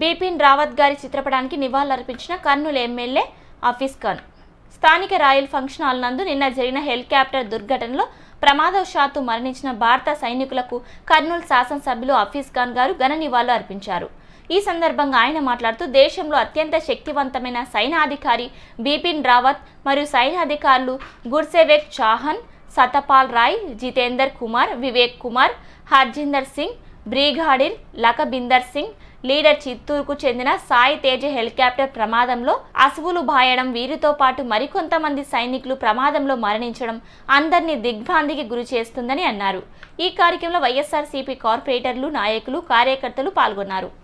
బిపిన్ రావత్ గారి చిత్రపటానికి నివాళులర్పించిన కర్నూలు ఎమ్మెల్యే హఫీజ్ ఖాన్ స్థానిక రాయల్ ఫంక్షన్ హాల్ నందు నిన్న జరిగిన హెలికాప్టర్ దుర్ఘటనలో ప్రమాదవశాత్తు మరణించిన భారత సైనికులకు కర్నూలు శాసనసభ్యులు హఫీజ్ ఖాన్ గారు ఘన నివాళులు అర్పించారు ఈ సందర్భంగా ఆయన మాట్లాడుతూ దేశంలో అత్యంత శక్తివంతమైన సైనాధికారి బిపిన్ రావత్ మరియు సైనాధికారులు గుర్సేవేక్ చాహన్ సతపాల్ రాయ్ జితేందర్ కుమార్ వివేక్ కుమార్ హర్జిందర్ సింగ్ బ్రిగాడిర్ లకబిందర్ సింగ్ లీడర్ చిత్తూరుకు చెందిన సాయి తేజ హెలికాప్టర్ ప్రమాదంలో అసువులు బాయడం వీరితో పాటు మరికొంతమంది సైనికులు ప్రమాదంలో మరణించడం అందరినీ దిగ్భ్రాంతికి గురి చేస్తుందని అన్నారు ఈ కార్యక్రమంలో వైఎస్ఆర్సీపీ కార్పొరేటర్లు నాయకులు కార్యకర్తలు పాల్గొన్నారు